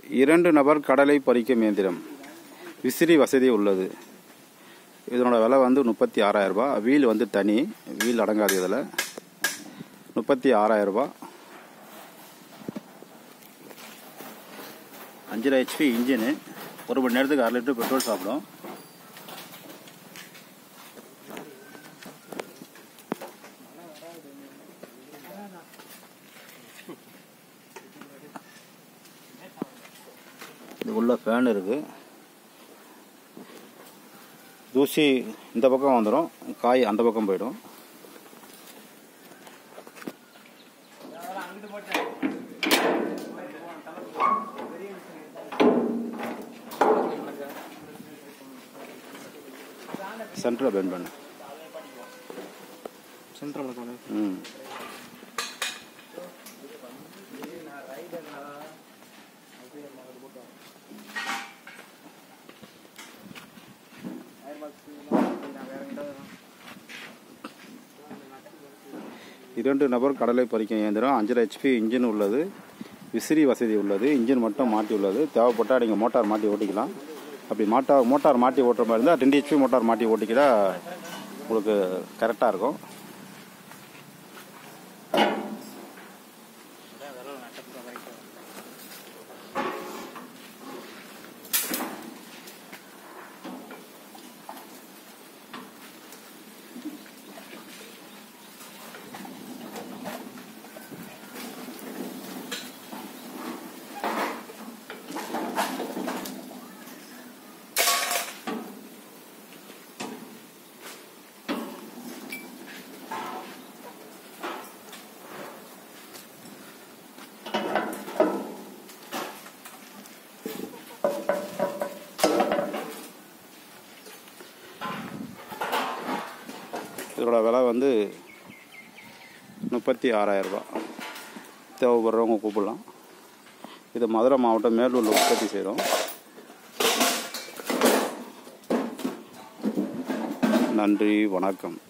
இரண்டு நபர் கடலை பறிக்கும் இயந்திரம் விசிறி வசதி உள்ளது இதனோட விலை வந்து முப்பத்தி ஆறாயிரம் ரூபாய் வீல் வந்து தனி வீல் அடங்காது இதில் முப்பத்தி ஆறாயிரம் ரூபாய் அஞ்சரை ஹெச்பி இன்ஜினு ஒரு மணி நேரத்துக்கு அரை லிட்டர் பெட்ரோல் சாப்பிடும் இது உள்ள ஃபேன் இருக்கு தூசி இந்த பக்கம் வந்துடும் காய் அந்த பக்கம் போயிடும் சென்டரில் பெண்ட் பண்ணு சென்ட்ரல் போன ம் இரண்டு நபர் கடலை பறிக்கும் இயந்திரம் அஞ்சரை ஹெச்பி இன்ஜின் உள்ளது விசிறி வசதி உள்ளது இன்ஜின் மட்டும் மாட்டி உள்ளது தேவைப்பட்டால் நீங்கள் மோட்டார் மாட்டி ஓட்டிக்கலாம் அப்படி மாட்டார் மோட்டார் மாட்டி ஓட்டுற மாதிரி இருந்தால் ரெண்டு ஹெச்பி மோட்டார் மாட்டி ஓட்டிக்கிட்டா உங்களுக்கு கரெக்டாக இருக்கும் இதோட விலை வந்து முப்பத்தி ஆறாயிரரூபா தேவைப்படுறவங்க கூப்பிடலாம் இது மதுரை மாவட்டம் மேலூரில் உற்பத்தி செய்கிறோம் நன்றி வணக்கம்